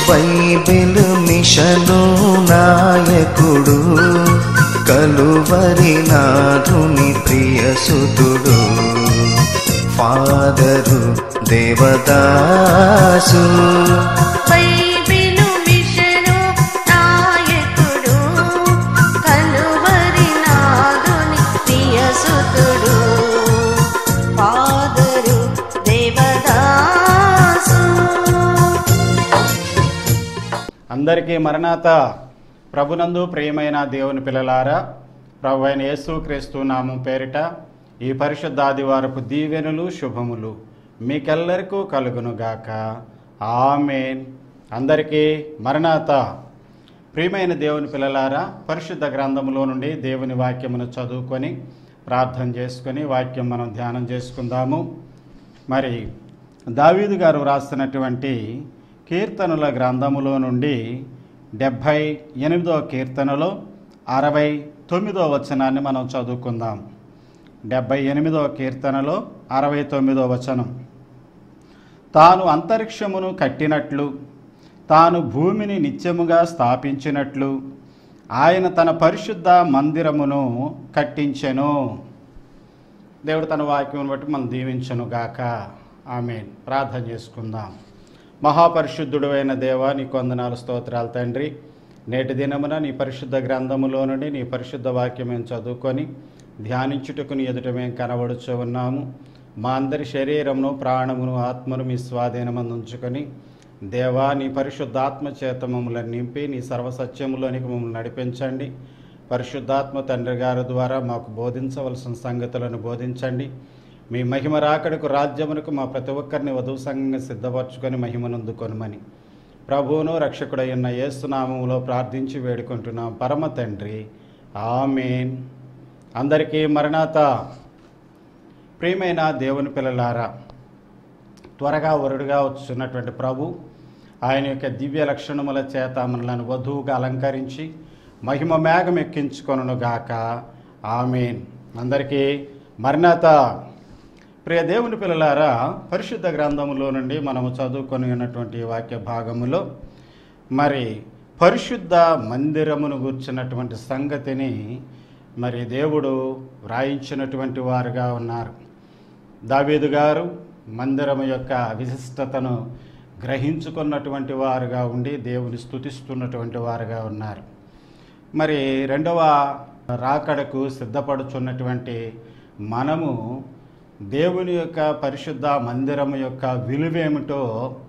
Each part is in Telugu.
బైబిల్ మిషను నాయకుడు కలువరి నాథుని ప్రియసుతుడు ఫాదరు దేవదాసు బైబిలు మిషను నాయకుడు కలువరి నాదుని ప్రియసుతుడు ఫాదరు దేవదాసు అందరికీ మరణాత ప్రభునందు ప్రియమైన దేవుని పిల్లలారా ప్రభు అయిన యేసు క్రీస్తు నామం పేరిట ఈ పరిశుద్ధ ఆదివారపు దీవెనలు శుభములు మీకెల్లరికూ కలుగునుగాక ఆమెన్ అందరికీ మరణాత ప్రియమైన దేవుని పిల్లలారా పరిశుద్ధ గ్రంథములో నుండి దేవుని వాక్యమును చదువుకొని ప్రార్థన చేసుకొని వాక్యం మనం ధ్యానం చేసుకుందాము మరి దావీదు గారు రాస్తున్నటువంటి కీర్తనల గ్రంథములో నుండి డెబ్భై ఎనిమిదో కీర్తనలో అరవై తొమ్మిదో వచనాన్ని మనం చదువుకుందాం డెబ్భై ఎనిమిదో కీర్తనలో అరవై తొమ్మిదో వచనం తాను అంతరిక్షమును కట్టినట్లు తాను భూమిని నిత్యముగా స్థాపించినట్లు ఆయన తన పరిశుద్ధ మందిరమును కట్టించెను దేవుడు తన వాక్యం బట్టి మనం దీవించను గాక ఆమె ప్రార్థన చేసుకుందాం మహాపరిశుద్ధుడు అయిన దేవా నీ కొందనాలు స్తోత్రాలు తండ్రి నేటి దినమున నీ పరిశుద్ధ గ్రంథములో నుండి నీ పరిశుద్ధ వాక్యం మేము చదువుకొని ధ్యానించుటకు నీ ఎదుట మేము కనబడుచు ఉన్నాము మా అందరి శరీరమును ప్రాణమును ఆత్మను మీ స్వాధీనమందు ఉంచుకొని దేవా నీ పరిశుద్ధాత్మ చేత మమ్మల్ని నింపి నీ సర్వసత్యములోనికి మమ్మల్ని నడిపించండి పరిశుద్ధాత్మ తండ్రి గారి ద్వారా మాకు బోధించవలసిన సంగతులను బోధించండి మీ మహిమ రాకడకు రాజ్యమునకు మా ప్రతి ఒక్కరిని వధువు సంఘంగా సిద్ధపరచుకొని మహిమనందుకొనమని ప్రభువును రక్షకుడైన యేసునామములో ప్రార్థించి వేడుకుంటున్నాం పరమ తండ్రి ఆమెన్ అందరికీ మరణాత ప్రియమైన దేవుని పిల్లలారా త్వరగా వరుడుగా వచ్చున్నటువంటి ప్రభు ఆయన యొక్క దివ్య లక్షణముల చేత మనలను వధువుగా అలంకరించి మహిమ మేఘం ఎక్కించుకొనును గాక ఆమెన్ అందరికీ మరణాత ప్రియ దేవుని పిల్లలారా పరిశుద్ధ గ్రంథములో నుండి మనము చదువుకొని ఉన్నటువంటి వాక్య భాగములో మరి పరిశుద్ధ మందిరమును గూర్చినటువంటి సంగతిని మరి దేవుడు వ్రాయించినటువంటి వారుగా ఉన్నారు దావీదు గారు మందిరము యొక్క విశిష్టతను గ్రహించుకున్నటువంటి వారుగా ఉండి దేవుని స్తుతిస్తున్నటువంటి వారుగా ఉన్నారు మరి రెండవ రాకడకు సిద్ధపడుచున్నటువంటి మనము దేవుని యొక్క పరిశుద్ధ మందిరము యొక్క విలువేమిటో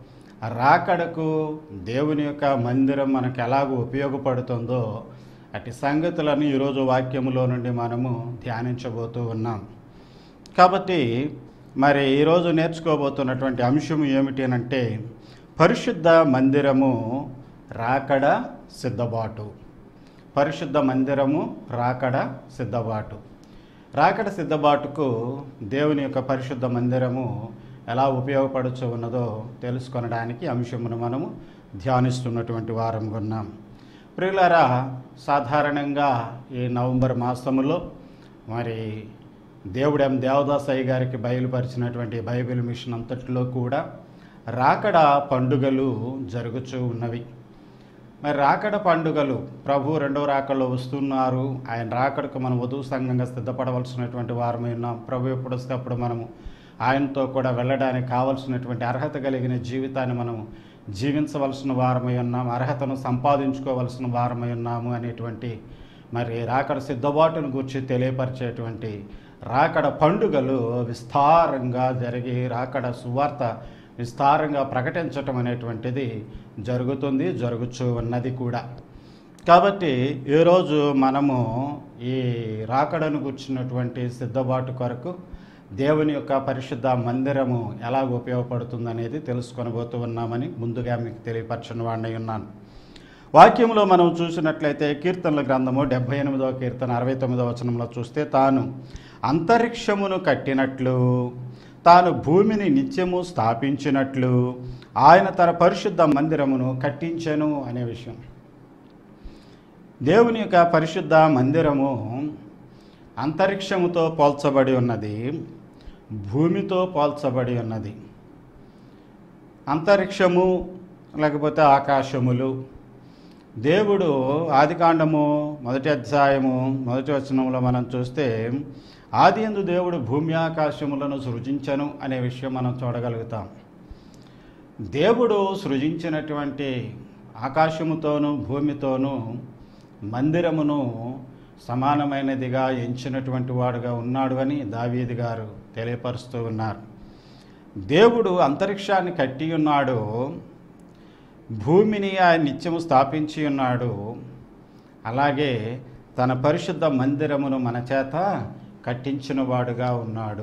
రాకడకు దేవుని యొక్క మందిరం మనకు ఎలాగో ఉపయోగపడుతుందో అటు సంగతులను ఈరోజు వాక్యములో నుండి మనము ధ్యానించబోతూ ఉన్నాం కాబట్టి మరి ఈరోజు నేర్చుకోబోతున్నటువంటి అంశం ఏమిటి అంటే పరిశుద్ధ మందిరము రాకడ సిద్ధబాటు పరిశుద్ధ మందిరము రాకడ సిద్ధబాటు రాకడ సిద్ధబాటుకు దేవుని యొక్క పరిశుద్ధ మందిరము ఎలా ఉపయోగపడుచు ఉన్నదో తెలుసుకొనడానికి అంశమును మనము ధ్యానిస్తున్నటువంటి వారం ఉన్నాం ప్రియులారా సాధారణంగా ఈ నవంబర్ మాసములో మరి దేవుడెం దేవదాసయ్య గారికి బయలుపరిచినటువంటి బైబిల్ మిషన్ అంతట్లో కూడా రాకడ పండుగలు జరుగుతూ ఉన్నవి మరి రాకడ పండుగలు ప్రభు రెండవ రాకడలో వస్తున్నారు ఆయన రాకడకు మనం వధువు సంఘంగా సిద్ధపడవలసినటువంటి వారమై ఉన్నాం ప్రభు ఎప్పుడు వస్తే అప్పుడు మనము ఆయనతో కూడా వెళ్ళడానికి కావలసినటువంటి అర్హత కలిగిన జీవితాన్ని మనం జీవించవలసిన వారమై ఉన్నాం అర్హతను సంపాదించుకోవలసిన వారమై ఉన్నాము అనేటువంటి మరి రాకడ సిద్ధబాటును గురించి తెలియపరిచేటువంటి రాకడ పండుగలు విస్తారంగా జరిగి రాకడ సువార్త విస్తారంగా ప్రకటించటం అనేటువంటిది జరుగుతుంది జరుగుచూ ఉన్నది కూడా కాబట్టి ఈరోజు మనము ఈ రాకడను కూర్చున్నటువంటి సిద్ధబాటు కొరకు దేవుని యొక్క పరిశుద్ధ మందిరము ఎలా ఉపయోగపడుతుంది అనేది తెలుసుకొనబోతూ ఉన్నామని ముందుగా మీకు తెలియపరచిన వాడినై ఉన్నాను వాక్యంలో మనం చూసినట్లయితే కీర్తనల గ్రంథము డెబ్భై ఎనిమిదవ కీర్తన అరవై తొమ్మిదవ వచనంలో చూస్తే తాను అంతరిక్షమును కట్టినట్లు తాను భూమిని నిత్యము స్థాపించినట్లు ఆయన తన పరిశుద్ధ మందిరమును కట్టించెను అనే విషయం దేవుని యొక్క పరిశుద్ధ మందిరము అంతరిక్షముతో పోల్చబడి ఉన్నది భూమితో పోల్చబడి ఉన్నది అంతరిక్షము లేకపోతే ఆకాశములు దేవుడు ఆదికాండము మొదటి అధ్యాయము మొదటి వచనంలో మనం చూస్తే ఆది ఎందు దేవుడు భూమి ఆకాశములను సృజించను అనే విషయం మనం చూడగలుగుతాం దేవుడు సృజించినటువంటి ఆకాశముతోనూ భూమితోనూ మందిరమును సమానమైనదిగా ఎంచినటువంటి వాడుగా ఉన్నాడు అని దావీది గారు తెలియపరుస్తూ ఉన్నారు దేవుడు అంతరిక్షాన్ని కట్టి ఉన్నాడు భూమిని ఆయన నిత్యము స్థాపించి ఉన్నాడు అలాగే తన పరిశుద్ధ మందిరమును మన చేత కట్టించిన వాడుగా ఉన్నాడు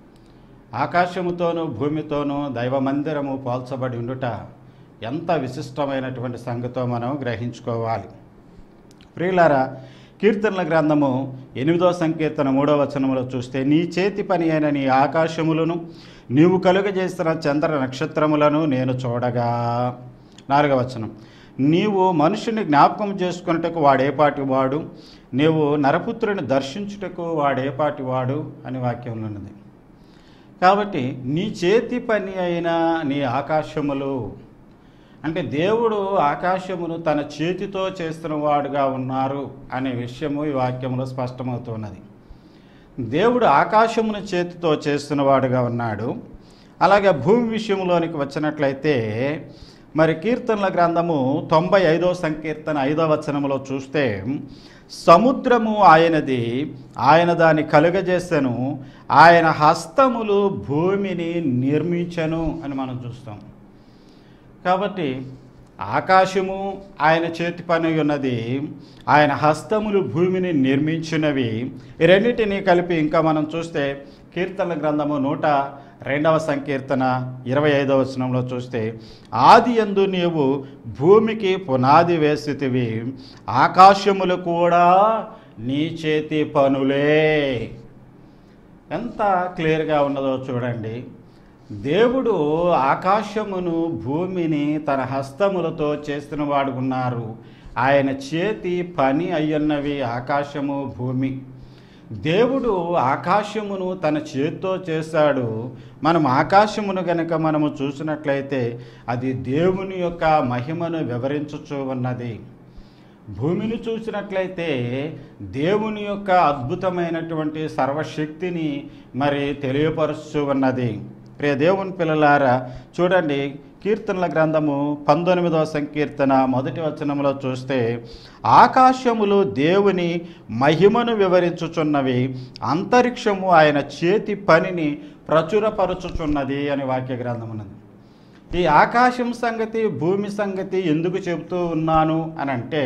ఆకాశముతోనూ భూమితోనూ దైవ మందిరము పోల్చబడి ఉండుట ఎంత విశిష్టమైనటువంటి సంగతో మనం గ్రహించుకోవాలి ప్రియులారా కీర్తనల గ్రంథము ఎనిమిదో సంకీర్తన మూడో వచనములో చూస్తే నీ చేతి పని అయిన నీ ఆకాశములను నీవు కలుగజేసిన చంద్ర నక్షత్రములను నేను చూడగా నాలుగవ వచనం నీవు మనుషుని జ్ఞాపకం చేసుకున్నటకు వాడేపాటి వాడు నీవు నరపుత్రుని దర్శించుటకు వాడేపాటి వాడు అని వాక్యంలో ఉన్నది కాబట్టి నీ చేతి పని అయిన నీ ఆకాశములు అంటే దేవుడు ఆకాశమును తన చేతితో చేస్తున్న వాడుగా ఉన్నారు అనే విషయము ఈ వాక్యంలో స్పష్టమవుతున్నది దేవుడు ఆకాశమును చేతితో చేస్తున్న వాడుగా ఉన్నాడు అలాగే భూమి విషయంలోనికి వచ్చినట్లయితే మరి కీర్తనల గ్రంథము తొంభై ఐదో సంకీర్తన ఐదో వచనములో చూస్తే సముద్రము ఆయనది ఆయన దాన్ని కలుగజేసెను ఆయన హస్తములు భూమిని నిర్మించను అని మనం చూస్తాం కాబట్టి ఆకాశము ఆయన చేతి పని ఉన్నది ఆయన హస్తములు భూమిని నిర్మించినవి ఈ రెండింటినీ కలిపి ఇంకా మనం చూస్తే కీర్తన గ్రంథము నూట రెండవ సంకీర్తన ఇరవై ఐదవ వచనంలో చూస్తే ఆది ఎందు నీవు భూమికి పునాది వేసితివి ఆకాశములు కూడా నీ చేతి పనులే ఎంత క్లియర్గా ఉన్నదో చూడండి దేవుడు ఆకాశమును భూమిని తన హస్తములతో చేస్తున్న వాడు ఉన్నారు ఆయన చేతి పని అయ్యున్నవి ఆకాశము భూమి దేవుడు ఆకాశమును తన చేతితో చేశాడు మనం ఆకాశమును గనుక మనము చూసినట్లయితే అది దేవుని యొక్క మహిమను వివరించుచూ ఉన్నది భూమిని చూసినట్లయితే దేవుని యొక్క అద్భుతమైనటువంటి సర్వశక్తిని మరి తెలియపరుస్తూ ఉన్నది ప్రియ దేవుని పిల్లలారా చూడండి కీర్తనల గ్రంథము పంతొమ్మిదవ సంకీర్తన మొదటి వచనంలో చూస్తే ఆకాశములు దేవుని మహిమను వివరించుచున్నవి అంతరిక్షము ఆయన చేతి పనిని ప్రచురపరచుచున్నది అని వాక్య గ్రంథం ఉన్నది ఈ ఆకాశం సంగతి భూమి సంగతి ఎందుకు చెబుతూ ఉన్నాను అని అంటే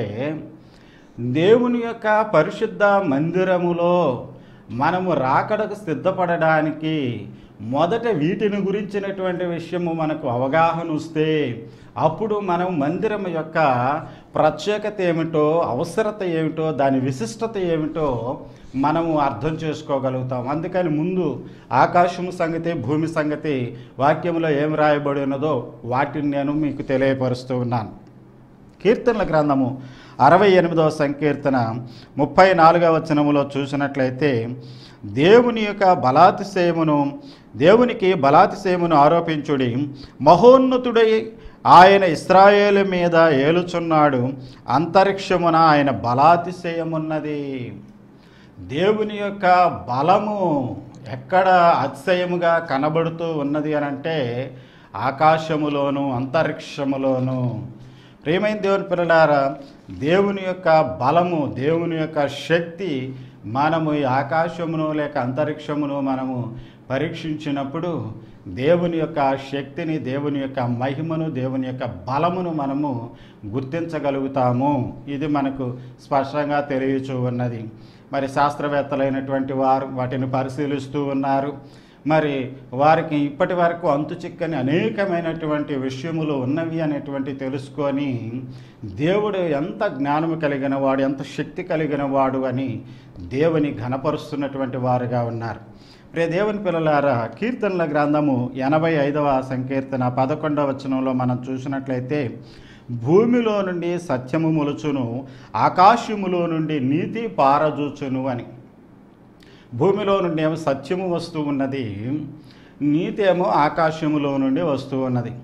దేవుని యొక్క పరిశుద్ధ మందిరములో మనము రాకడకు సిద్ధపడడానికి మొదట వీటిని గురించినటువంటి విషయము మనకు అవగాహన వస్తే అప్పుడు మనం మందిరం యొక్క ప్రత్యేకత ఏమిటో అవసరత ఏమిటో దాని విశిష్టత ఏమిటో మనము అర్థం చేసుకోగలుగుతాం అందుకని ముందు ఆకాశం సంగతి భూమి సంగతి వాక్యంలో ఏం రాయబడి ఉన్నదో వాటిని నేను మీకు తెలియపరుస్తూ ఉన్నాను కీర్తనల గ్రంథము అరవై ఎనిమిదవ సంకీర్తన ముప్పై నాలుగవ వచనములో చూసినట్లయితే దేవుని యొక్క బలాతిశయమును దేవునికి బలాతిశయమును ఆరోపించుడి మహోన్నతుడై ఆయన ఇస్రాయేలు మీద ఏలుచున్నాడు అంతరిక్షమున ఆయన బలాతిశయమున్నది దేవుని యొక్క బలము ఎక్కడ అతిశయముగా కనబడుతూ ఉన్నది అని అంటే ఆకాశములోను అంతరిక్షములోను ప్రియమైన దేవుని పిల్లలారా దేవుని యొక్క బలము దేవుని యొక్క శక్తి మనము ఈ ఆకాశమును లేక అంతరిక్షమును మనము పరీక్షించినప్పుడు దేవుని యొక్క శక్తిని దేవుని యొక్క మహిమను దేవుని యొక్క బలమును మనము గుర్తించగలుగుతాము ఇది మనకు స్పష్టంగా తెలియచూ ఉన్నది మరి శాస్త్రవేత్తలైనటువంటి వారు వాటిని పరిశీలిస్తూ ఉన్నారు మరి వారికి ఇప్పటి వరకు అంతు చిక్కని అనేకమైనటువంటి విషయములు ఉన్నవి అనేటువంటి తెలుసుకొని దేవుడు ఎంత జ్ఞానము కలిగిన వాడు ఎంత శక్తి కలిగిన వాడు అని దేవుని ఘనపరుస్తున్నటువంటి వారుగా ఉన్నారు ప్రియ దేవుని పిల్లలారా కీర్తనల గ్రంథము ఎనభై ఐదవ సంకీర్తన పదకొండవ వచనంలో మనం చూసినట్లయితే భూమిలో నుండి సత్యము మొలుచును ఆకాశములో నుండి నీతి పారజూచును అని భూమిలో నుండి ఏమో సత్యము వస్తూ ఉన్నది నీతి ఏమో ఆకాశములో నుండి వస్తూ ఉన్నది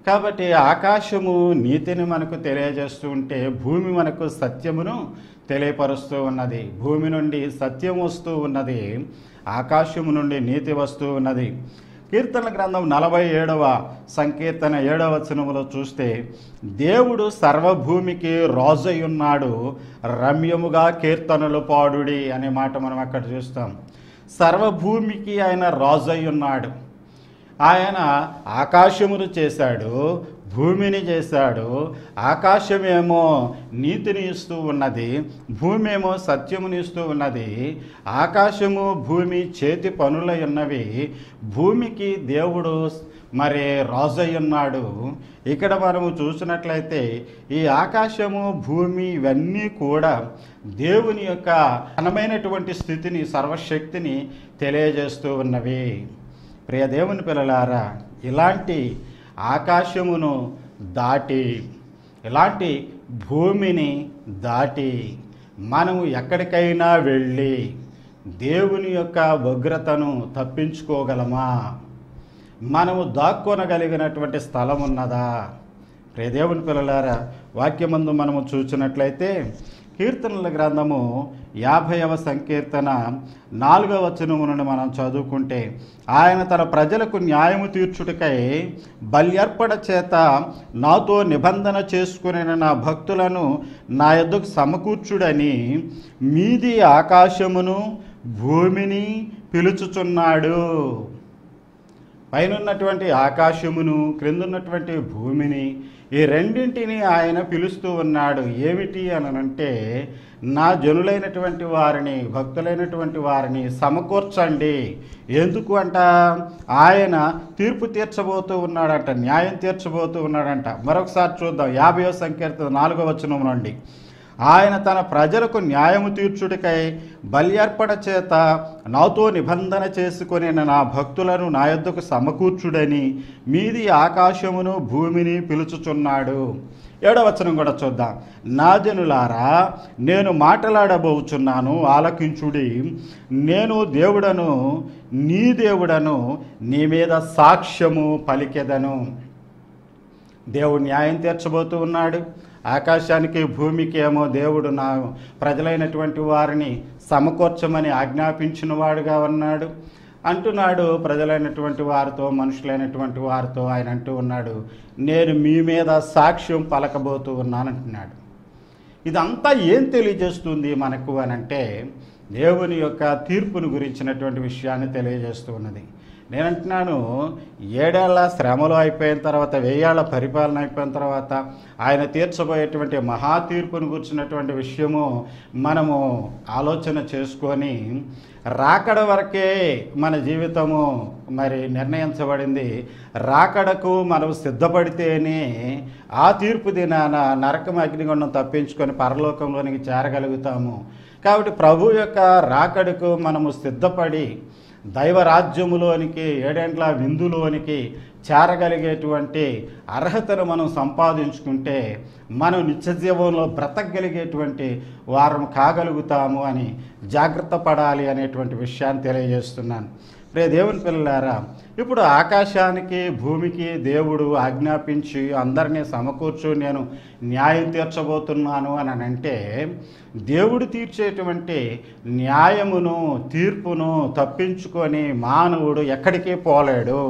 కాబట్టి ఆకాశము నీతిని మనకు తెలియజేస్తూ ఉంటే భూమి మనకు సత్యమును తెలియపరుస్తూ ఉన్నది భూమి నుండి సత్యం వస్తూ ఉన్నది ఆకాశము నుండి నీతి వస్తూ ఉన్నది కీర్తన గ్రంథం నలభై ఏడవ సంకీర్తన ఏడవ వచనములో చూస్తే దేవుడు సర్వభూమికి రాజై ఉన్నాడు రమ్యముగా కీర్తనలు పాడుడి అనే మాట మనం అక్కడ చూస్తాం సర్వభూమికి ఆయన రాజై ఉన్నాడు ఆయన ఆకాశమును చేశాడు భూమిని చేశాడు ఆకాశమేమో నీతిని ఇస్తూ ఉన్నది భూమి ఏమో సత్యముని ఇస్తూ ఉన్నది ఆకాశము భూమి చేతి పనులై ఉన్నవి భూమికి దేవుడు మరి రాజై ఉన్నాడు ఇక్కడ మనము చూసినట్లయితే ఈ ఆకాశము భూమి ఇవన్నీ కూడా దేవుని యొక్క ఘనమైనటువంటి స్థితిని సర్వశక్తిని తెలియజేస్తూ ఉన్నవి ప్రియ దేవుని పిల్లలారా ఇలాంటి ఆకాశమును దాటి ఇలాంటి భూమిని దాటి మనము ఎక్కడికైనా వెళ్ళి దేవుని యొక్క ఉగ్రతను తప్పించుకోగలమా మనము దాక్కొనగలిగినటువంటి స్థలం ఉన్నదా ప్రియ దేవుని పిల్లలారా వాక్యమందు మనము చూసినట్లయితే కీర్తనల గ్రంథము యాభైవ సంకీర్తన నాలుగవ వచనము నుండి మనం చదువుకుంటే ఆయన తన ప్రజలకు న్యాయము తీర్చుటకై బల్యర్పణ చేత నాతో నిబంధన చేసుకుని నా భక్తులను నా యొద్దకు సమకూర్చుడని మీది ఆకాశమును భూమిని పిలుచుచున్నాడు పైనున్నటువంటి ఆకాశమును క్రిందున్నటువంటి భూమిని ఈ రెండింటిని ఆయన పిలుస్తూ ఉన్నాడు ఏమిటి అని అంటే నా జనులైనటువంటి వారిని భక్తులైనటువంటి వారిని సమకూర్చండి ఎందుకు అంట ఆయన తీర్పు తీర్చబోతూ ఉన్నాడంట న్యాయం తీర్చబోతూ ఉన్నాడంట మరొకసారి చూద్దాం యాభయో సంకీర్తన నాలుగో వచనం నుండి ఆయన తన ప్రజలకు న్యాయము తీర్చుడికై బల్యర్పణ చేత నాతో నిబంధన చేసుకొని నా భక్తులను నా యొద్దకు సమకూర్చుడని మీది ఆకాశమును భూమిని పిలుచుచున్నాడు ఏడవ వచనం కూడా చూద్దాం నా జనులారా నేను మాట్లాడబోచున్నాను ఆలకించుడి నేను దేవుడను నీ దేవుడను నీ మీద సాక్ష్యము పలికెదను దేవుడు న్యాయం తీర్చబోతూ ఉన్నాడు ఆకాశానికి భూమికి ఏమో దేవుడు నా ప్రజలైనటువంటి వారిని సమకూర్చమని ఆజ్ఞాపించిన వాడుగా ఉన్నాడు అంటున్నాడు ప్రజలైనటువంటి వారితో మనుషులైనటువంటి వారితో ఆయన అంటూ ఉన్నాడు నేను మీ మీద సాక్ష్యం పలకబోతూ ఉన్నాను అంటున్నాడు ఇదంతా ఏం తెలియజేస్తుంది మనకు అని అంటే దేవుని యొక్క తీర్పును గురించినటువంటి విషయాన్ని తెలియజేస్తూ ఉన్నది నేను అంటున్నాను ఏడేళ్ల శ్రమలు అయిపోయిన తర్వాత వెయ్యేళ్ల పరిపాలన అయిపోయిన తర్వాత ఆయన తీర్చబోయేటువంటి మహా తీర్పును గురించినటువంటి విషయము మనము ఆలోచన చేసుకొని రాకడ వరకే మన జీవితము మరి నిర్ణయించబడింది రాకడకు మనం సిద్ధపడితేనే ఆ తీర్పు దినాన నరకం అగ్నిగుండం తప్పించుకొని పరలోకంలోనికి చేరగలుగుతాము కాబట్టి ప్రభు యొక్క రాకడకు మనము సిద్ధపడి దైవరాజ్యములోనికి ఏడేండ్ల విందులోనికి చేరగలిగేటువంటి అర్హతను మనం సంపాదించుకుంటే మనం నిత్య జీవంలో బ్రతకగలిగేటువంటి వారం కాగలుగుతాము అని జాగ్రత్త పడాలి అనేటువంటి విషయాన్ని తెలియజేస్తున్నాను ప్రియ దేవుని పిల్లలారా ఇప్పుడు ఆకాశానికి భూమికి దేవుడు ఆజ్ఞాపించి అందరినీ సమకూర్చు నేను న్యాయం తీర్చబోతున్నాను అని అంటే దేవుడు తీర్చేటువంటి న్యాయమును తీర్పును తప్పించుకొని మానవుడు ఎక్కడికి పోలేడు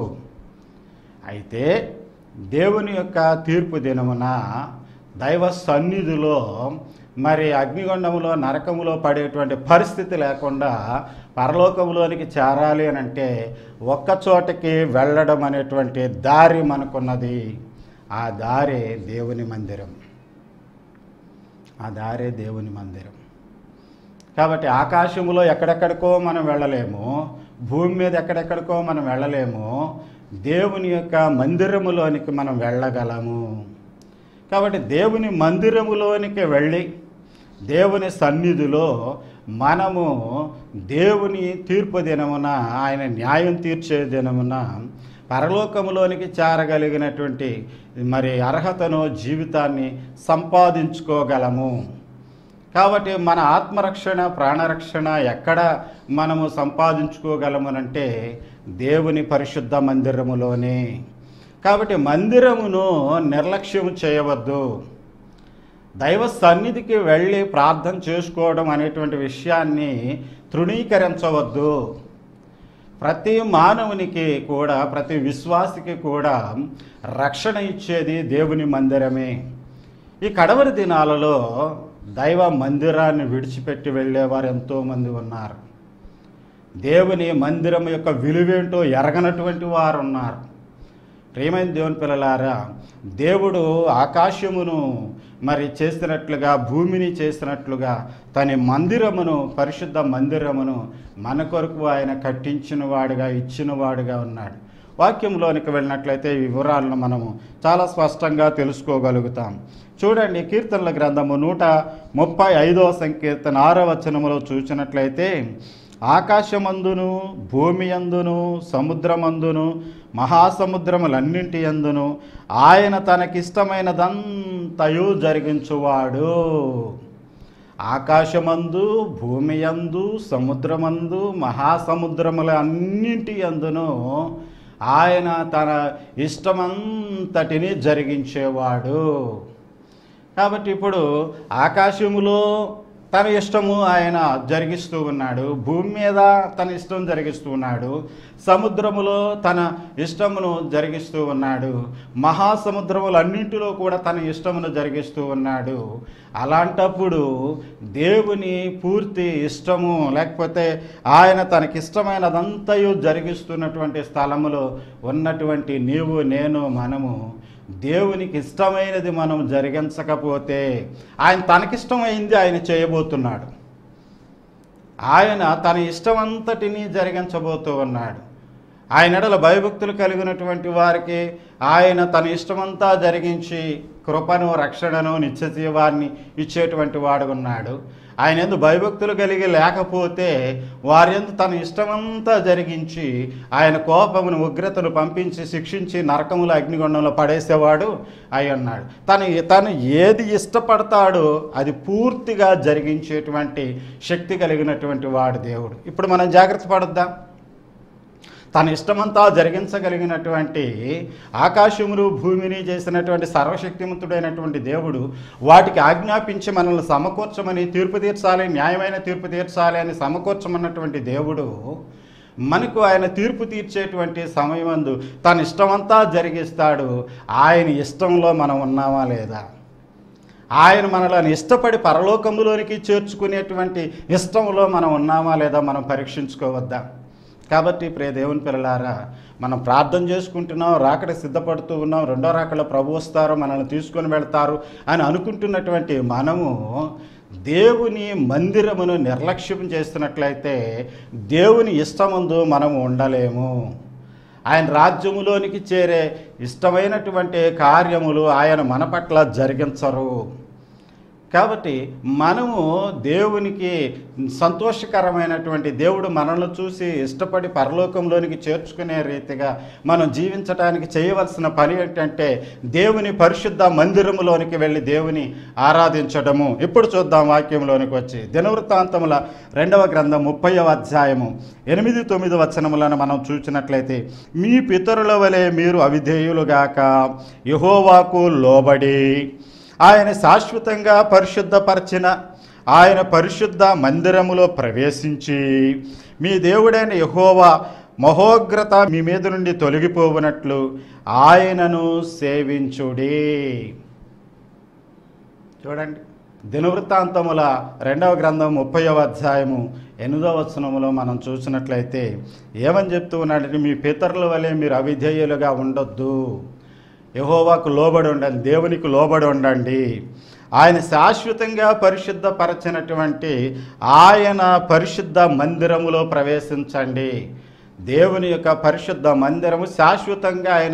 అయితే దేవుని యొక్క తీర్పు దినమున దైవ సన్నిధిలో మరి అగ్నిగుండములో నరకములో పడేటువంటి పరిస్థితి లేకుండా పరలోకములోనికి చేరాలి అని అంటే ఒక్క చోటకి వెళ్ళడం అనేటువంటి దారి మనకున్నది ఆ దారే దేవుని మందిరం ఆ దారే దేవుని మందిరం కాబట్టి ఆకాశములో ఎక్కడెక్కడికో మనం వెళ్ళలేము భూమి మీద ఎక్కడెక్కడికో మనం వెళ్ళలేము దేవుని యొక్క మందిరములోనికి మనం వెళ్ళగలము కాబట్టి దేవుని మందిరములోనికి వెళ్ళి దేవుని సన్నిధిలో మనము దేవుని తీర్పు దినమున ఆయన న్యాయం తీర్చే దినమున పరలోకములోనికి చేరగలిగినటువంటి మరి అర్హతను జీవితాన్ని సంపాదించుకోగలము కాబట్టి మన ఆత్మరక్షణ ప్రాణరక్షణ ఎక్కడ మనము సంపాదించుకోగలమనంటే దేవుని పరిశుద్ధ మందిరములోనే కాబట్టి మందిరమును నిర్లక్ష్యం చేయవద్దు దైవ సన్నిధికి వెళ్ళి ప్రార్థన చేసుకోవడం అనేటువంటి విషయాన్ని తృణీకరించవద్దు ప్రతి మానవునికి కూడా ప్రతి విశ్వాసికి కూడా రక్షణ ఇచ్చేది దేవుని మందిరమే ఈ కడవరి దినాలలో దైవ మందిరాన్ని విడిచిపెట్టి వెళ్ళేవారు ఎంతోమంది ఉన్నారు దేవుని మందిరం యొక్క విలువేంటో ఎరగనటువంటి వారు ఉన్నారు ప్రేమైన దేవుని పిల్లలారా దేవుడు ఆకాశమును మరి చేసినట్లుగా భూమిని చేసినట్లుగా తన మందిరమును పరిశుద్ధ మందిరమును మన కొరకు ఆయన కట్టించిన వాడుగా ఇచ్చిన వాడుగా ఉన్నాడు వాక్యంలోనికి వెళ్ళినట్లయితే ఈ వివరాలను మనము చాలా స్పష్టంగా తెలుసుకోగలుగుతాం చూడండి కీర్తనల గ్రంథము నూట ముప్పై ఐదవ సంకీర్తన ఆరో వచనములో చూసినట్లయితే ఆకాశమందును భూమి అందును సముద్రమందును మహాసముద్రములన్నింటి అందును ఆయన తనకిష్టమైనదంతయు జరిగించువాడు ఆకాశమందు భూమి యందు సముద్రమందు మహాసముద్రముల అన్నింటి అందును ఆయన తన ఇష్టమంతటిని జరిగించేవాడు కాబట్టి ఇప్పుడు ఆకాశములో తన ఇష్టము ఆయన జరిగిస్తూ ఉన్నాడు భూమి మీద తన ఇష్టం జరిగిస్తూ ఉన్నాడు సముద్రములో తన ఇష్టమును జరిగిస్తూ ఉన్నాడు మహాసముద్రములన్నింటిలో కూడా తన ఇష్టమును జరిగిస్తూ ఉన్నాడు అలాంటప్పుడు దేవుని పూర్తి ఇష్టము లేకపోతే ఆయన తనకిష్టమైనదంతయు జరిగిస్తున్నటువంటి స్థలములో ఉన్నటువంటి నీవు నేను మనము దేవునికి ఇష్టమైనది మనం జరిగించకపోతే ఆయన తనకిష్టమైంది ఆయన చేయబోతున్నాడు ఆయన తన ఇష్టమంతటిని జరిగించబోతూ ఉన్నాడు ఆయన ఎడల భయభక్తులు కలిగినటువంటి వారికి ఆయన తన ఇష్టమంతా జరిగించి కృపను రక్షణను నిత్యజీవాన్ని ఇచ్చేటువంటి వాడు ఉన్నాడు ఆయన ఎందు భయభక్తులు కలిగి లేకపోతే వారి ఎందు తన ఇష్టమంతా జరిగించి ఆయన కోపమును ఉగ్రతను పంపించి శిక్షించి నరకముల అగ్నిగుండంలో పడేసేవాడు అయి ఉన్నాడు తను తను ఏది ఇష్టపడతాడో అది పూర్తిగా జరిగించేటువంటి శక్తి కలిగినటువంటి వాడు దేవుడు ఇప్పుడు మనం జాగ్రత్త పడద్దాం తన ఇష్టమంతా జరిగించగలిగినటువంటి ఆకాశమును భూమిని చేసినటువంటి సర్వశక్తిమంతుడైనటువంటి దేవుడు వాటికి ఆజ్ఞాపించి మనల్ని సమకూర్చమని తీర్పు తీర్చాలి న్యాయమైన తీర్పు తీర్చాలి అని సమకూర్చమన్నటువంటి దేవుడు మనకు ఆయన తీర్పు తీర్చేటువంటి సమయమందు తన ఇష్టమంతా జరిగిస్తాడు ఆయన ఇష్టంలో మనం ఉన్నామా లేదా ఆయన మనలను ఇష్టపడి పరలోకములోనికి చేర్చుకునేటువంటి ఇష్టంలో మనం ఉన్నామా లేదా మనం పరీక్షించుకోవద్దా కాబట్టి ప్రియ దేవుని పిల్లలారా మనం ప్రార్థన చేసుకుంటున్నాం రాకడ సిద్ధపడుతూ ఉన్నాం రెండో రాకడ ప్రభు వస్తారు మనల్ని తీసుకొని వెళ్తారు అని అనుకుంటున్నటువంటి మనము దేవుని మందిరమును నిర్లక్ష్యం చేస్తున్నట్లయితే దేవుని ఇష్టమందు మనము ఉండలేము ఆయన రాజ్యములోనికి చేరే ఇష్టమైనటువంటి కార్యములు ఆయన మన పట్ల జరిగించరు కాబట్టి మనము దేవునికి సంతోషకరమైనటువంటి దేవుడు మనల్ని చూసి ఇష్టపడి పరలోకంలోనికి చేర్చుకునే రీతిగా మనం జీవించడానికి చేయవలసిన పని ఏంటంటే దేవుని పరిశుద్ధ మందిరములోనికి వెళ్ళి దేవుని ఆరాధించడము ఇప్పుడు చూద్దాం వాక్యంలోనికి వచ్చి దినవృత్తాంతముల రెండవ గ్రంథం ముప్పైవ అధ్యాయము ఎనిమిది తొమ్మిది వచనములను మనం చూసినట్లయితే మీ పితరుల వలె మీరు అవిధేయులుగాక యహోవాకు లోబడి ఆయన శాశ్వతంగా పరిశుద్ధపరచిన ఆయన పరిశుద్ధ మందిరములో ప్రవేశించి మీ దేవుడైన యహోవా మహోగ్రత మీ మీద నుండి తొలగిపోవునట్లు ఆయనను సేవించుడి చూడండి దినవృత్తాంతముల రెండవ గ్రంథం ముప్పైవ అధ్యాయము ఎనిమిదవ వచనములో మనం చూసినట్లయితే ఏమని చెప్తూ ఉన్నాడంటే మీ పితరుల వలె మీరు అవిధేయులుగా ఉండొద్దు యహోవాకు లోబడి ఉండండి దేవునికి లోబడి ఉండండి ఆయన శాశ్వతంగా పరిశుద్ధపరచినటువంటి ఆయన పరిశుద్ధ మందిరములో ప్రవేశించండి దేవుని యొక్క పరిశుద్ధ మందిరము శాశ్వతంగా ఆయన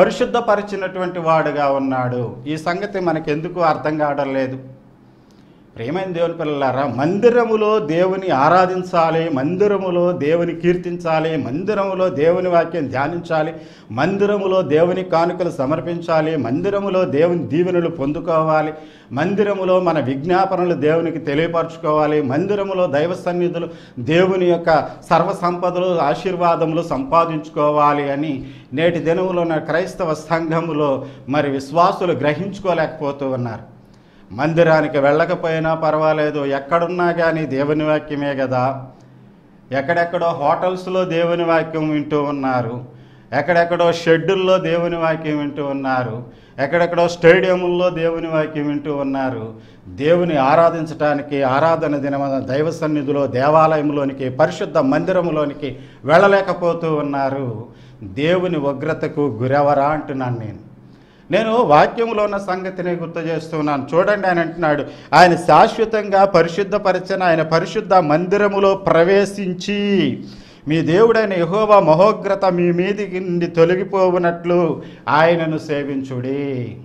పరిశుద్ధపరిచినటువంటి వాడుగా ఉన్నాడు ఈ సంగతి మనకెందుకు అర్థం కావడం లేదు ప్రేమైన దేవుని పిల్లలారా మందిరములో దేవుని ఆరాధించాలి మందిరములో దేవుని కీర్తించాలి మందిరములో దేవుని వాక్యం ధ్యానించాలి మందిరములో దేవుని కానుకలు సమర్పించాలి మందిరములో దేవుని దీవెనలు పొందుకోవాలి మందిరములో మన విజ్ఞాపనలు దేవునికి తెలియపరచుకోవాలి మందిరములో దైవ సన్నిధులు దేవుని యొక్క సర్వ సంపదలు ఆశీర్వాదములు సంపాదించుకోవాలి అని నేటి దినములో ఉన్న క్రైస్తవ సంఘములో మరి విశ్వాసులు గ్రహించుకోలేకపోతూ ఉన్నారు మందిరానికి వెళ్ళకపోయినా పర్వాలేదు ఎక్కడున్నా కానీ దేవుని వాక్యమే కదా ఎక్కడెక్కడో హోటల్స్లో దేవుని వాక్యం వింటూ ఉన్నారు ఎక్కడెక్కడో షెడ్యూల్లో దేవుని వాక్యం వింటూ ఉన్నారు ఎక్కడెక్కడో స్టేడియంల్లో దేవుని వాక్యం వింటూ ఉన్నారు దేవుని ఆరాధించటానికి ఆరాధన దినమ దైవ సన్నిధిలో దేవాలయంలోనికి పరిశుద్ధ మందిరంలోనికి వెళ్ళలేకపోతూ ఉన్నారు దేవుని ఉగ్రతకు గురెవరా అంటున్నాను నేను నేను వాక్యంలో ఉన్న సంగతిని గుర్తు చేస్తున్నాను చూడండి ఆయన అంటున్నాడు ఆయన శాశ్వతంగా పరిశుద్ధపరిచిన ఆయన పరిశుద్ధ మందిరములో ప్రవేశించి మీ దేవుడైన యెహోవా మహోగ్రత మీ మీదికి నుండి తొలగిపోవునట్లు ఆయనను సేవించుడి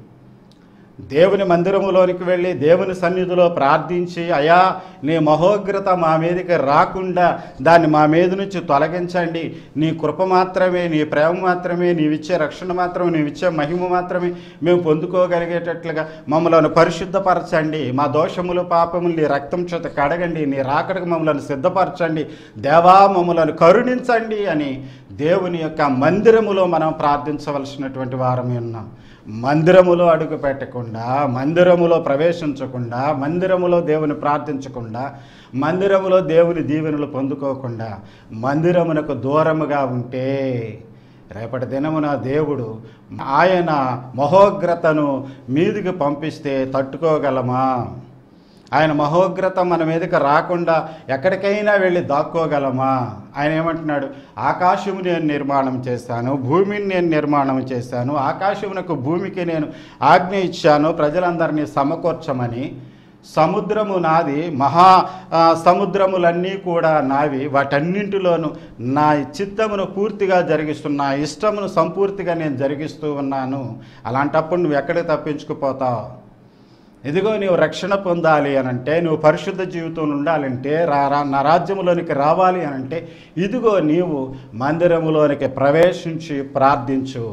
దేవుని మందిరములోనికి వెళ్ళి దేవుని సన్నిధిలో ప్రార్థించి అయా నీ మహోగ్రత మా మీదకి రాకుండా దాన్ని మా మీద నుంచి తొలగించండి నీ కృప మాత్రమే నీ ప్రేమ మాత్రమే నీవిచ్చే రక్షణ మాత్రమే నీవిచ్చే మహిమ మాత్రమే మేము పొందుకోగలిగేటట్లుగా మమ్మల్ని పరిశుద్ధపరచండి మా దోషములు పాపములు నీ రక్తం చేత కడగండి నీ రాకడకు మమ్మల్ని సిద్ధపరచండి దేవా మమ్మల్ని కరుణించండి అని దేవుని యొక్క మందిరములో మనం ప్రార్థించవలసినటువంటి వారమే ఉన్నాం మందిరములో అడుగు పెట్టకుండా మందిరములో ప్రవేశించకుండా మందిరములో దేవుని ప్రార్థించకుండా మందిరములో దేవుని దీవెనలు పొందుకోకుండా మందిరమునకు దూరముగా ఉంటే రేపటి దినమున దేవుడు ఆయన మహోగ్రతను మీదికి పంపిస్తే తట్టుకోగలమా ఆయన మహోగ్రత మన మీదకి రాకుండా ఎక్కడికైనా వెళ్ళి దాక్కోగలమా ఆయన ఏమంటున్నాడు ఆకాశము నేను నిర్మాణం చేశాను భూమిని నేను నిర్మాణం చేశాను ఆకాశమునకు భూమికి నేను ఆజ్ఞ ఇచ్చాను ప్రజలందరినీ సమకూర్చమని సముద్రము నాది మహా ఆ, సముద్రములన్నీ కూడా నావి వాటన్నింటిలోనూ నా చిత్తమును పూర్తిగా జరిగిస్తున్నా నా ఇష్టమును సంపూర్తిగా నేను జరిగిస్తూ ఉన్నాను అలాంటప్పుడు నువ్వు ఎక్కడికి తప్పించుకుపోతావు ఇదిగో నీవు రక్షణ పొందాలి అని అంటే నువ్వు పరిశుద్ధ జీవితం ఉండాలంటే రా రా- నా రాజ్యములోనికి రావాలి అని అంటే ఇదిగో నీవు మందిరములోనికి ప్రవేశించి ప్రార్థించు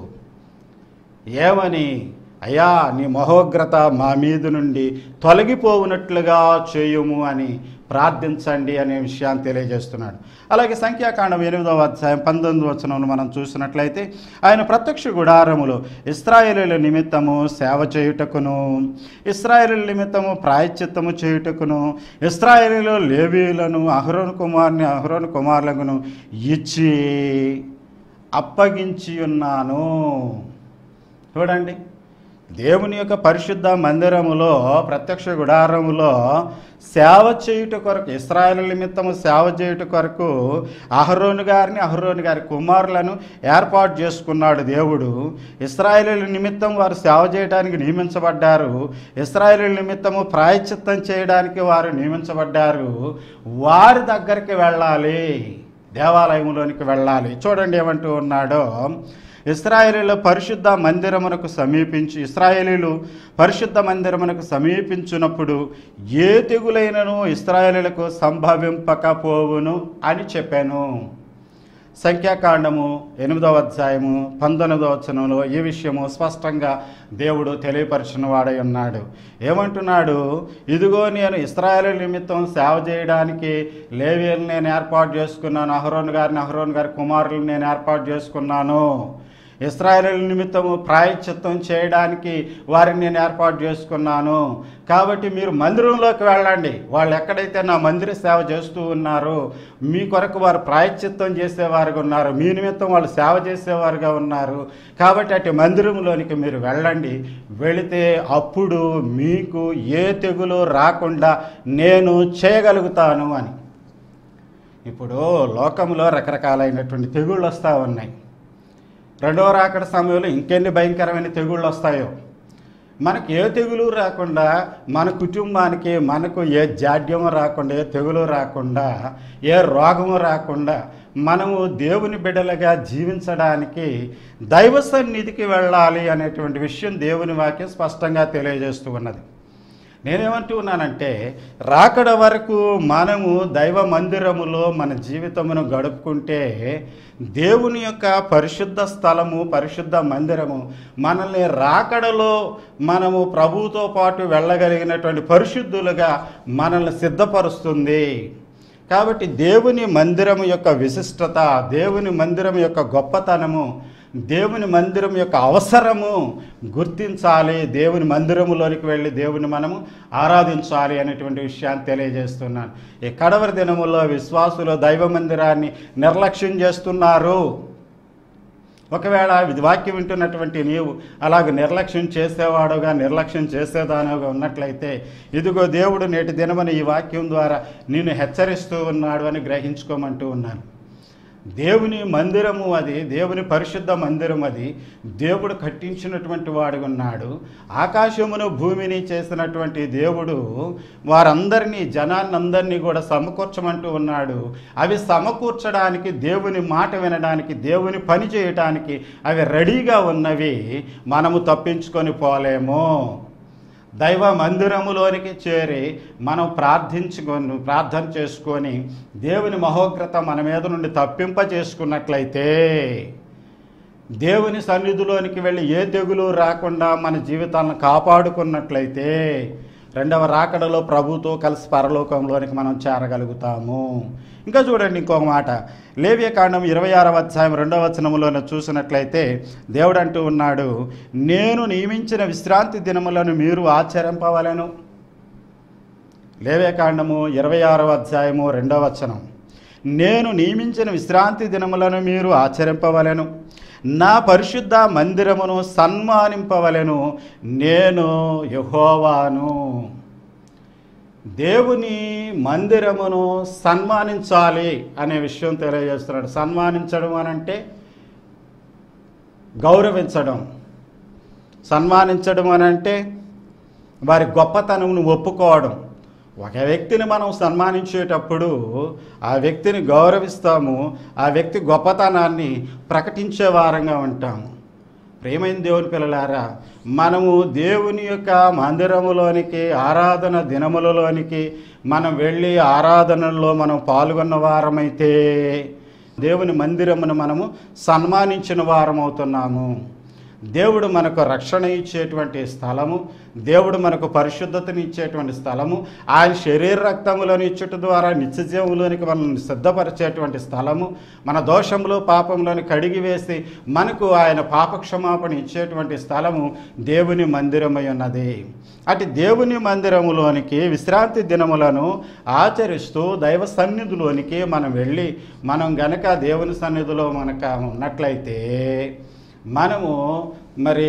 ఏమని అయ్యా నీ మహోగ్రత మా మీద నుండి తొలగిపోవునట్లుగా చేయుము అని ప్రార్థించండి అనే విషయాన్ని తెలియజేస్తున్నాడు అలాగే సంఖ్యాకాండం ఎనిమిదవ అధ్యాయం పంతొమ్మిది వచనం మనం చూసినట్లయితే ఆయన ప్రత్యక్ష గుడారములో ఇస్రాయేలీల నిమిత్తము సేవ చేయుటకును ఇస్రాయేలీల నిమిత్తము ప్రాయశ్చిత్తము చేయుటకును ఇస్రాయేలీలో లేవీలను అహరోను కుమార్ని అహరోను కుమారులను ఇచ్చి అప్పగించి ఉన్నాను చూడండి దేవుని యొక్క పరిశుద్ధ మందిరములో ప్రత్యక్ష గుడారములో సేవ చేయుట కొరకు ఇస్రాయేల్ నిమిత్తము సేవ చేయుట కొరకు అహరోను గారిని అహరోను గారి కుమారులను ఏర్పాటు చేసుకున్నాడు దేవుడు ఇస్రాయేల్ నిమిత్తం వారు సేవ చేయడానికి నియమించబడ్డారు ఇస్రాయేల్ నిమిత్తము ప్రాయశ్చిత్తం చేయడానికి వారు నియమించబడ్డారు వారి దగ్గరికి వెళ్ళాలి దేవాలయంలోనికి వెళ్ళాలి చూడండి ఏమంటూ ఉన్నాడో ఇస్రాయేలీల పరిశుద్ధ మందిరమునకు సమీపించి ఇస్రాయేలీలు పరిశుద్ధ మందిరమునకు సమీపించినప్పుడు ఏ తెగులైనను ఇస్రాయేలీలకు సంభవింపకపోవును అని చెప్పాను సంఖ్యాకాండము ఎనిమిదవ అధ్యాయము పంతొమ్మిదవ వచనంలో ఈ విషయము స్పష్టంగా దేవుడు తెలియపరిచిన వాడై ఉన్నాడు ఏమంటున్నాడు ఇదిగో నేను ఇస్రాయేల్ నిమిత్తం సేవ చేయడానికి లేవీలు నేను ఏర్పాటు చేసుకున్నాను అహరోన్ గారిని అహరోన్ గారి కుమారులు నేను ఏర్పాటు చేసుకున్నాను ఇస్రాయేల్ నిమిత్తము ప్రాయశ్చిత్తం చేయడానికి వారిని నేను ఏర్పాటు చేసుకున్నాను కాబట్టి మీరు మందిరంలోకి వెళ్ళండి వాళ్ళు ఎక్కడైతే నా మందిర సేవ చేస్తూ ఉన్నారో మీ కొరకు వారు ప్రాయశ్చిత్తం చేసేవారుగా ఉన్నారు మీ నిమిత్తం వాళ్ళు సేవ చేసేవారుగా ఉన్నారు కాబట్టి అటు మందిరంలోనికి మీరు వెళ్ళండి వెళితే అప్పుడు మీకు ఏ తెగులు రాకుండా నేను చేయగలుగుతాను అని ఇప్పుడు లోకంలో రకరకాలైనటువంటి తెగుళ్ళు వస్తూ ఉన్నాయి రెండవ రాకడ సమయంలో ఇంకెన్ని భయంకరమైన తెగుళ్ళు వస్తాయో మనకు ఏ తెగులు రాకుండా మన కుటుంబానికి మనకు ఏ జాడ్యము రాకుండా ఏ తెగులు రాకుండా ఏ రోగము రాకుండా మనము దేవుని బిడ్డలుగా జీవించడానికి దైవ సన్నిధికి వెళ్ళాలి అనేటువంటి విషయం దేవుని వాక్యం స్పష్టంగా తెలియజేస్తూ ఉన్నది నేనేమంటూ ఉన్నానంటే రాకడ వరకు మనము దైవ మందిరములో మన జీవితమును గడుపుకుంటే దేవుని యొక్క పరిశుద్ధ స్థలము పరిశుద్ధ మందిరము మనల్ని రాకడలో మనము ప్రభువుతో పాటు వెళ్ళగలిగినటువంటి పరిశుద్ధులుగా మనల్ని సిద్ధపరుస్తుంది కాబట్టి దేవుని మందిరం యొక్క విశిష్టత దేవుని మందిరం యొక్క గొప్పతనము దేవుని మందిరం యొక్క అవసరము గుర్తించాలి దేవుని మందిరములోనికి వెళ్ళి దేవుని మనము ఆరాధించాలి అనేటువంటి విషయాన్ని తెలియజేస్తున్నాను ఈ కడవరి దినములో విశ్వాసులు దైవ మందిరాన్ని నిర్లక్ష్యం చేస్తున్నారు ఒకవేళ ఇది వాక్యం వింటున్నటువంటి నీవు అలాగ నిర్లక్ష్యం చేసేవాడుగా నిర్లక్ష్యం చేసేదానిగా ఉన్నట్లయితే ఇదిగో దేవుడు నేటి దినమని ఈ వాక్యం ద్వారా నిన్ను హెచ్చరిస్తూ ఉన్నాడు అని గ్రహించుకోమంటూ ఉన్నాను దేవుని మందిరము అది దేవుని పరిశుద్ధ మందిరం అది దేవుడు కట్టించినటువంటి వాడు ఉన్నాడు ఆకాశమును భూమిని చేసినటువంటి దేవుడు వారందరినీ జనాన్నందరినీ కూడా సమకూర్చమంటూ ఉన్నాడు అవి సమకూర్చడానికి దేవుని మాట వినడానికి దేవుని పని చేయటానికి అవి రెడీగా ఉన్నవి మనము తప్పించుకొని పోలేము దైవ మందిరములోనికి చేరి మనం ప్రార్థించుకొని ప్రార్థన చేసుకొని దేవుని మహోగ్రత మన మీద నుండి తప్పింప చేసుకున్నట్లయితే దేవుని సన్నిధిలోనికి వెళ్ళి ఏ తెగులు రాకుండా మన జీవితాలను కాపాడుకున్నట్లయితే రెండవ రాకడలో ప్రభుతో కలిసి పరలోకంలోనికి మనం చేరగలుగుతాము ఇంకా చూడండి ఇంకొక మాట లేవ్యకాండం ఇరవై ఆరవ అధ్యాయం రెండవ వచనములోనే చూసినట్లయితే దేవుడు అంటూ ఉన్నాడు నేను నియమించిన విశ్రాంతి దినములను మీరు ఆచరింపవలను లేవ్యకాండము ఇరవై ఆరవ అధ్యాయము రెండవ వచనం నేను నియమించిన విశ్రాంతి దినములను మీరు ఆచరింపవలెను నా పరిశుద్ధ మందిరమును సన్మానింపవలెను నేను యహోవాను దేవుని మందిరమును సన్మానించాలి అనే విషయం తెలియజేస్తున్నాడు సన్మానించడం అని అంటే గౌరవించడం సన్మానించడం అని అంటే వారి గొప్పతనమును ఒప్పుకోవడం ఒక వ్యక్తిని మనం సన్మానించేటప్పుడు ఆ వ్యక్తిని గౌరవిస్తాము ఆ వ్యక్తి గొప్పతనాన్ని ప్రకటించే వారంగా ఉంటాము ప్రేమైన దేవుని పిల్లలారా మనము దేవుని యొక్క మందిరములోనికి ఆరాధన దినములలోనికి మనం వెళ్ళి ఆరాధనలో మనం పాల్గొన్న వారమైతే దేవుని మందిరమును మనము సన్మానించిన వారం అవుతున్నాము దేవుడు మనకు రక్షణ ఇచ్చేటువంటి స్థలము దేవుడు మనకు పరిశుద్ధతని ఇచ్చేటువంటి స్థలము ఆయన శరీర రక్తములను ఇచ్చుట ద్వారా నిత్యజీవంలోనికి మనల్ని సిద్ధపరిచేటువంటి స్థలము మన దోషములు పాపములను కడిగి వేసి మనకు ఆయన పాపక్షమాపణ ఇచ్చేటువంటి స్థలము దేవుని మందిరమై ఉన్నది అటు దేవుని మందిరములోనికి విశ్రాంతి దినములను ఆచరిస్తూ దైవ సన్నిధిలోనికి మనం వెళ్ళి మనం గనక దేవుని సన్నిధిలో మనక ఉన్నట్లయితే మనము మరి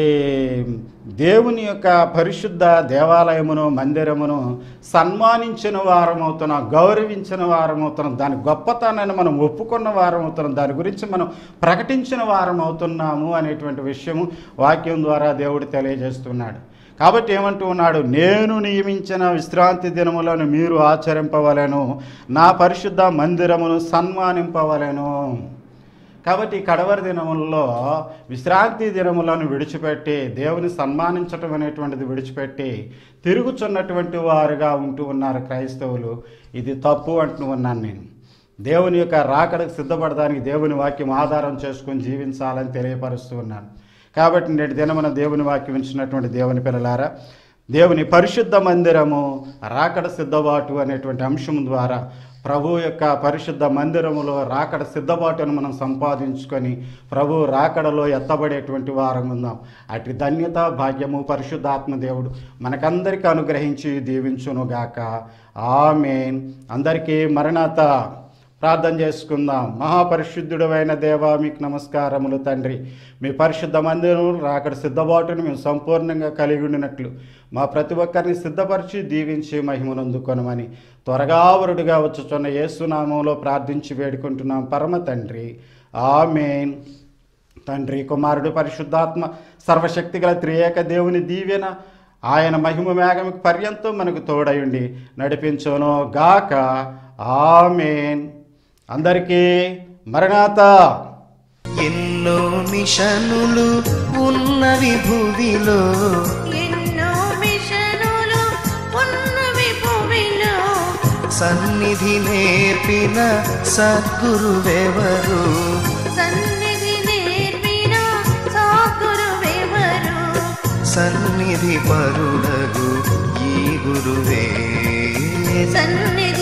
దేవుని యొక్క పరిశుద్ధ దేవాలయమును మందిరమును సన్మానించిన వారమవుతున్నాం గౌరవించిన వారమవుతున్నాం దాని గొప్పతనాన్ని మనం ఒప్పుకున్న వారమవుతున్నాం దాని గురించి మనం ప్రకటించిన వారం అవుతున్నాము అనేటువంటి విషయము వాక్యం ద్వారా దేవుడు తెలియజేస్తున్నాడు కాబట్టి ఏమంటూ ఉన్నాడు నేను నియమించిన విశ్రాంతి దినములను మీరు ఆచరింపవలెను నా పరిశుద్ధ మందిరమును సన్మానింపవలెను కాబట్టి ఈ కడవరి దినములలో విశ్రాంతి దినములను విడిచిపెట్టి దేవుని సన్మానించటం అనేటువంటిది విడిచిపెట్టి తిరుగుచున్నటువంటి వారుగా ఉంటూ ఉన్నారు క్రైస్తవులు ఇది తప్పు అంటూ ఉన్నాను నేను దేవుని యొక్క రాకడకు సిద్ధపడడానికి దేవుని వాక్యం ఆధారం చేసుకొని జీవించాలని తెలియపరుస్తూ ఉన్నాను కాబట్టి నేటి దినమున దేవుని వాక్యం ఇచ్చినటువంటి దేవుని పిల్లలారా దేవుని పరిశుద్ధ మందిరము రాకడ సిద్ధబాటు అనేటువంటి అంశం ద్వారా ప్రభు యొక్క పరిశుద్ధ మందిరములో రాకడ సిద్ధబాటును మనం సంపాదించుకొని ప్రభు రాకడలో ఎత్తబడేటువంటి వారం ఉందాం అటు ధన్యత భాగ్యము పరిశుద్ధాత్మ దేవుడు మనకందరికీ అనుగ్రహించి దీవించునుగాక ఆమెన్ అందరికీ మరణాత ప్రార్థన చేసుకుందాం మహాపరిశుద్ధుడైన దేవా మీకు నమస్కారములు తండ్రి మీ పరిశుద్ధ మందిరం రాకడ సిద్ధబాటును మేము సంపూర్ణంగా కలిగి ఉండినట్లు మా ప్రతి ఒక్కరిని సిద్ధపరిచి దీవించి మహిమనందుకొనమని త్వరగా వరుడుగా వచ్చుచున్న యేసునామంలో ప్రార్థించి వేడుకుంటున్నాం పరమ తండ్రి ఆమెన్ తండ్రి కుమారుడు పరిశుద్ధాత్మ సర్వశక్తి గల త్రియేక దేవుని దీవెన ఆయన మహిమ మేఘమికి పర్యంతం మనకు తోడయుండి నడిపించును గాక ఆమెన్ అందరికీ మరణాత ఎన్నో మిషనులు ఉన్నవి భూమిలో ఎన్నో మిషనులు సన్నిధి నేర్పిన సద్గురువెవరు సన్నిధి నేర్పిన సాగురువెవరు సన్నిధి పరుడగు ఈ గురువే సన్నిధి